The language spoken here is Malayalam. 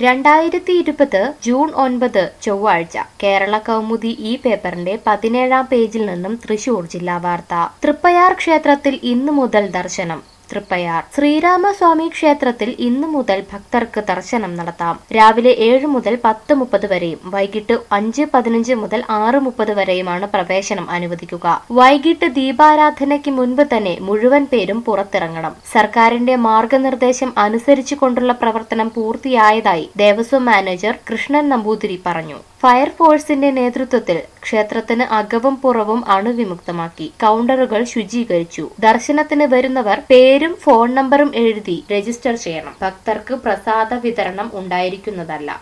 രണ്ടായിരത്തി ഇരുപത് ജൂൺ ഒൻപത് ചൊവ്വാഴ്ച കേരള കൗമുദി ഈ പേപ്പറിന്റെ പതിനേഴാം പേജിൽ നിന്നും തൃശൂർ ജില്ലാ വാർത്ത തൃപ്പയാർ ക്ഷേത്രത്തിൽ ഇന്നു മുതൽ ദർശനം തൃപ്പയാർ ശ്രീരാമസ്വാമി ക്ഷേത്രത്തിൽ ഇന്നു മുതൽ ഭക്തർക്ക് ദർശനം നടത്താം രാവിലെ ഏഴ് മുതൽ പത്ത് മുപ്പത് വരെയും വൈകിട്ട് അഞ്ച് പതിനഞ്ച് മുതൽ ആറ് മുപ്പത് വരെയുമാണ് പ്രവേശനം അനുവദിക്കുക വൈകിട്ട് ദീപാരാധനയ്ക്ക് മുൻപ് തന്നെ മുഴുവൻ പേരും പുറത്തിറങ്ങണം സർക്കാരിന്റെ മാർഗനിർദ്ദേശം അനുസരിച്ചുകൊണ്ടുള്ള പ്രവർത്തനം പൂർത്തിയായതായി ദേവസ്വം മാനേജർ കൃഷ്ണൻ നമ്പൂതിരി പറഞ്ഞു ഫയർഫോഴ്സിന്റെ നേതൃത്വത്തിൽ ക്ഷേത്രത്തിന് അകവും പുറവും അണുവിമുക്തമാക്കി കൗണ്ടറുകൾ ശുചീകരിച്ചു ദർശനത്തിന് വരുന്നവർ പേരും ഫോൺ നമ്പറും എഴുതി രജിസ്റ്റർ ചെയ്യണം ഭക്തർക്ക് പ്രസാദ വിതരണം ഉണ്ടായിരിക്കുന്നതല്ല